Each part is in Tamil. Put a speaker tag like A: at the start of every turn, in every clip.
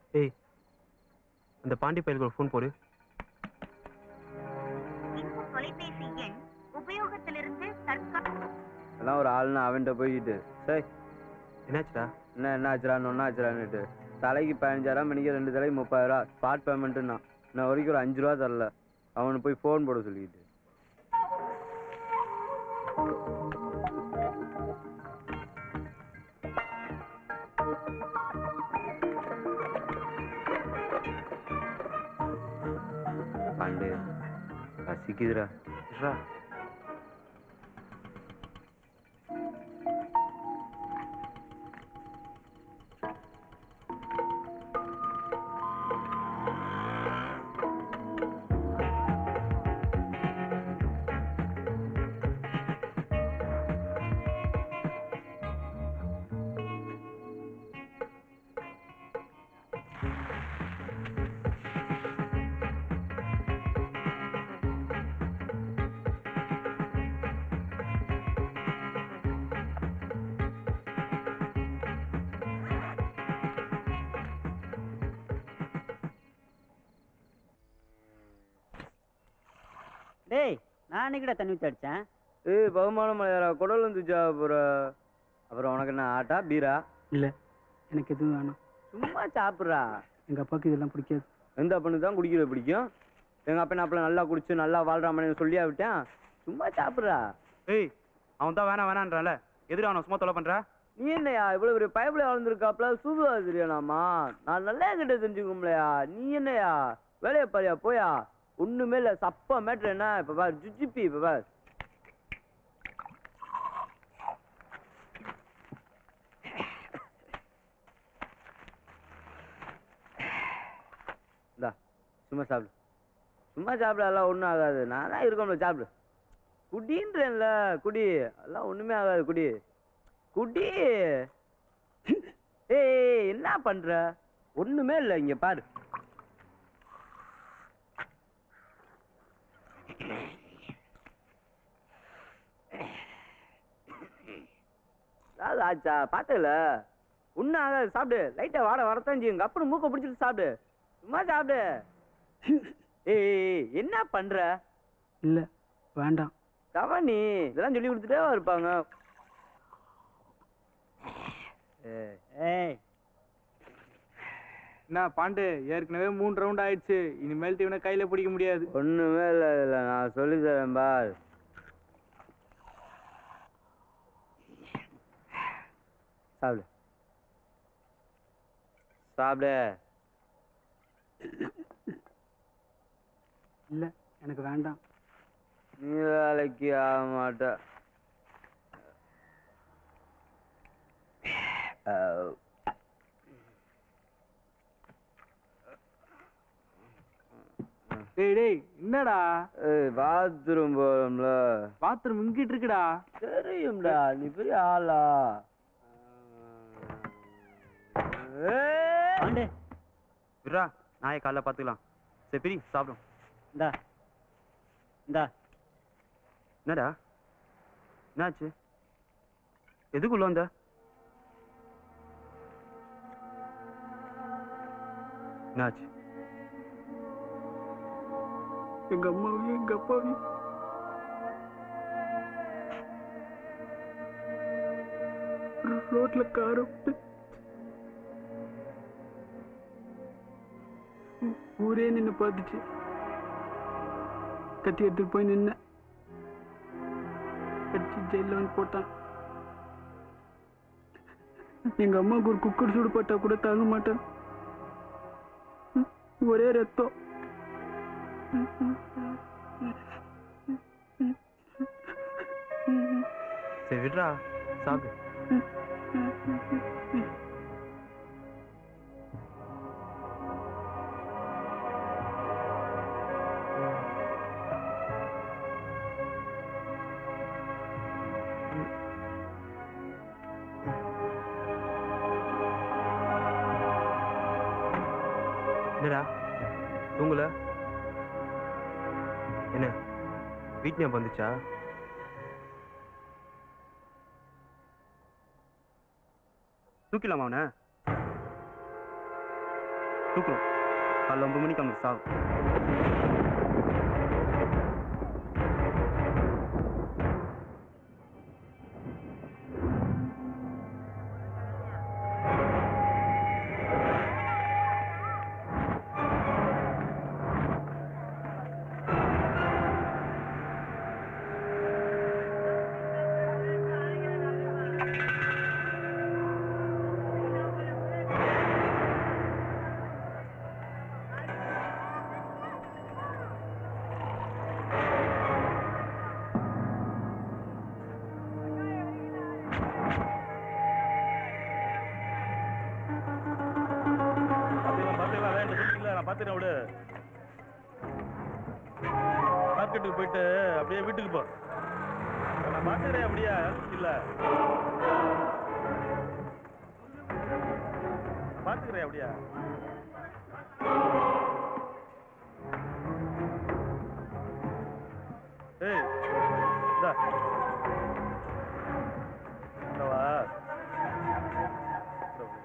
A: ஏய் அந்த பாண்டி பயலுக்கு ஃபோன் போடு
B: இந்த தொலைபேசி எண் உபயோகத்திலிருந்து தற்கா
C: எல்லாம் ஒரு ஆளுன்னு அவன்கிட்ட போய்கிட்டு சரி
A: என்னாச்சுடா
C: என்ன என்ன ஆச்சுடான்னு ஒன்றா ஆச்சுடான்னுட்டு தலைக்கு பதினஞ்சாயிரம் மணிக்கு ரெண்டு தலைக்கு முப்பதாயிரம் ஸ்பாட் பேமெண்ட்டுன்னா நான் வரைக்கும் ஒரு அஞ்சு ரூபா தரல அவனுக்கு போய் ஃபோன் போட சொல்லிக்கிட்டு பாண்டு பசிக்குதுடா
A: இருடா.
D: டேய் நான் அன்னைக்கிட்ட தண்ணி ஊற்றி அடித்தேன்
C: ஏய் பகுமானம் மலையாரா குடல் வந்துச்சா அப்புறம் அப்புறம் உனக்கு என்ன ஆட்டா பீரா
E: இல்லை எனக்கு எதுவும் வேணாம்
C: சும்மா சாப்பிட்றா
E: எங்கள் அப்பாவுக்கு இதெல்லாம் பிடிக்காது
C: எந்த அப்பனுக்கு தான் குடிக்கிறது பிடிக்கும் எங்கள் அப்பா அப்பல நல்லா குடிச்சு நல்லா வாழ்றாமனு சொல்லியா விட்டேன் சும்மா சாப்பிட்றா
A: ஏய் அவன் தான் வேணாம் வேணான்றான்ல எதிர அவனை சும்மா தொலை பண்ற
C: நீ என்னையா இவ்வளவு பெரிய பயப்புல வளர்ந்துருக்காப்ல சூதுவா தெரியானாமா நான் நல்லா கிட்ட தெரிஞ்சுக்கோம்லையா நீ என்னையா வேலையை பாரியா போயா ஒண்ணுமே இல்ல சப்பா மேட்ரு என்ன இப்ப பாரு ஜுஜிப்பி இப்ப பாரு இந்தா சும்மா சாப்பிடு சும்மா சாப்பிட எல்லாம் ஒன்றும் ஆகாது நான் தான் இருக்கோம்ல சாப்பிடு குடின்றேன்ல குடி அதெல்லாம் ஒண்ணுமே ஆகாது குடி குடி ஏய் என்ன பண்ற ஒண்ணுமே இல்ல இங்க பாரு அதாவது ஆச்சா பார்த்தல ஒன்றும் ஆகாது சாப்பிடு லைட்டா வாட வரத்தான் செய்யுங்க அப்புறம் மூக்க பிடிச்சிட்டு சாப்பிடு சும்மா சாப்பிடு ஏய் ஏய், ஏய், என்ன பண்ற
E: இல்லை வேண்டாம்
C: கவனி இதெல்லாம் சொல்லி கொடுத்துட்டே இருப்பாங்க ஏய்
D: ஏய்
F: என்ன பாண்டு ஏற்கனவே மூணு ரவுண்ட் ஆயிடுச்சு இனிமேல் இவனை கையில பிடிக்க முடியாது
C: ஒண்ணுமே இல்ல இதுல நான் சொல்லி தரேன் பார் சாப்பிடு சாப்பிடு
E: இல்லை எனக்கு வேண்டாம்
C: நீ வேலைக்கு ஆக மாட்ட அஹ்,
F: டேய் டேய் என்னடா
C: ஏய் பாத்ரூம் போறோம்ல
F: பாத்ரூம் இங்கிட்டு இருக்குடா
C: தெரியும்டா நீ பெரிய ஆளா ஏய்
D: பாண்டு
A: விட்றா நாயை காலைல பார்த்துக்கலாம் சரி பிரி சாப்பிடும்
D: இந்தா இந்தா
A: என்னடா என்னாச்சு எதுக்குள்ள வந்த என்னாச்சு
E: எங்கள் அம்மாவையும் எங்கள் அப்பாவையும் ரோட்டில் காரை விட்டு ஊ- ஊரே நின்று பார்த்துச்சு கத்தி எடுத்துட்டு போய் நின்ன கட்டி ஜெயிலில் வந்து போட்டான் எங்க அம்மாவுக்கு ஒரு குக்கர் சூடு போட்டா கூட தாங்க மாட்டேன் ம், ஒரே ரத்தம்
A: சரி விட்றா சாப்பிடு என்னடா தூங்கல என்ன வீட்டு ஞாபகம் வந்துச்சா தூக்கிடலாமா அவனை தூக்குறோம் காலைல ஒன்பது மணிக்கு அவனுக்கு சாவு
G: பாத்துக்கலாம் பாத்துக்கலாம் வேண்டாம் சொல்லிக்கல நான் பாத்துறேன் விடு மார்க்கெட்டுக்கு போயிட்டு அப்படியே வீட்டுக்கு போ நான் பாத்துக்கிறேன் அப்படியே இல்ல பாத்துக்கிறேன் அப்படியா ஏய் இந்தா இந்தா வா இந்தா வா.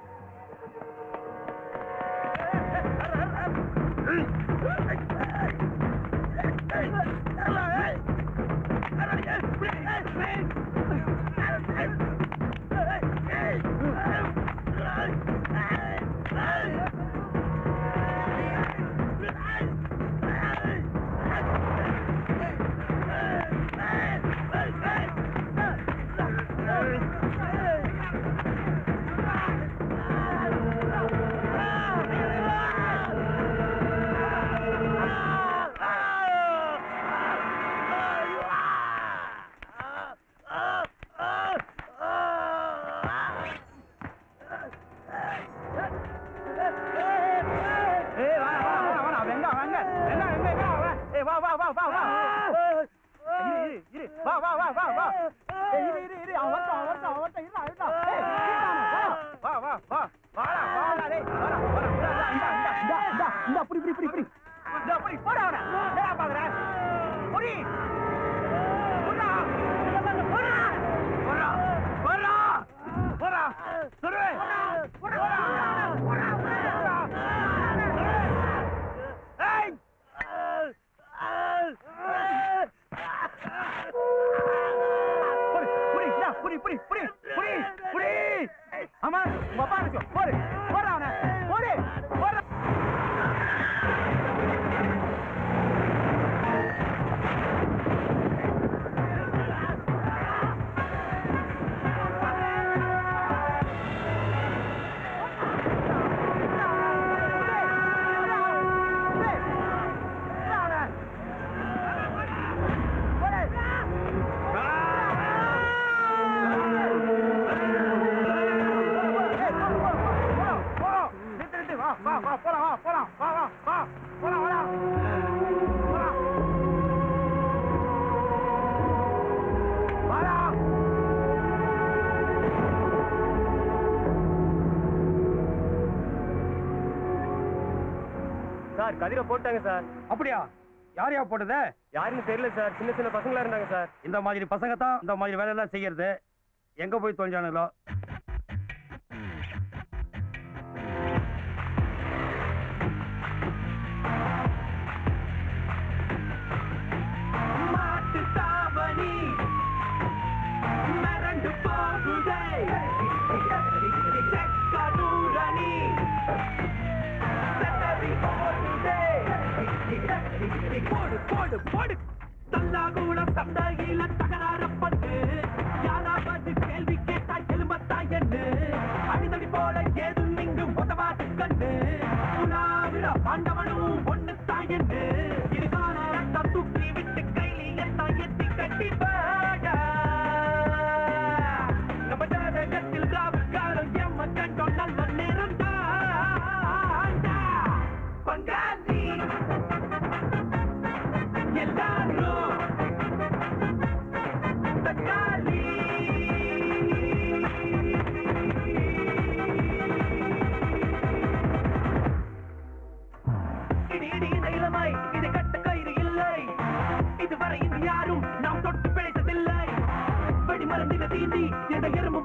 F: ஏய் வா வா வா வா வெங்க வாங்க வெங்க வெங்க வெங்க வா ஏய் வா வா வா வா வா இரு இரு இரு வா வா வா வா வா ஏய் இரு இரு இரு அவன் வரட்டும் அவன் வரட்டும் அவன் வரட்டும் இருடா இருடா ஏய் இருடா, வா வா வா வாடா வாடா டேய் வாடா வாடா இந்தா இந்தா இந்தா இந்தா இந்தா புடி புடி புடி புடி இந்தா புடி போடா அவன ஏடா பாக்குற புடி புடா போடா போடா போடா போடா சுருவே போடா போடா போடா ஏய் புடி புடி இந்தா, புடி புடி புடி புடி புடி ஆமா உங்க அப்பா இருக்கு போடு போடுறா அவனை போடு போடுறா
A: சார் கதிரை போட்டாங்க சார்
G: அப்படியா யார் யா போட்டது
A: யாருன்னு தெரியல சார் சின்ன சின்ன பசங்களா இருந்தாங்க சார்
G: இந்த மாதிரி பசங்க தான் இந்த மாதிரி வேலையெல்லாம் செய்யறது எங்க போய் தொலைஞ்சானுங்களோ
H: போடு போடு போடு தல்லாகூட சந்தையில தகராறப்பட்டு யாராவது கேள்வி கேட்டா எலும்பத்தாயன்னு அடிதடி போல ஏதும் இங்கு உதவாது கண்டு உலாவிட ஆண்டவனும் ஒண்ணு தாயன்னு இருகான ரத்தம் தூக்கி விட்டு கைலி எத்தான் எத்தி கட்டி பாட நம்ம ஜாதகத்தில் ராவு காலம் எம்ம கண்டோம் நல்ல நேரம் தாண்டா பங்காளி எல்லாரும் தக்காளி இடி இடி இளமை இது கட்ட கயிறு இல்லை இதுவரை இது யாரும் நாம் தொட்டு பிழைத்ததில்லை வெடி மருந்தின தீண்டி எந்த எறும்பு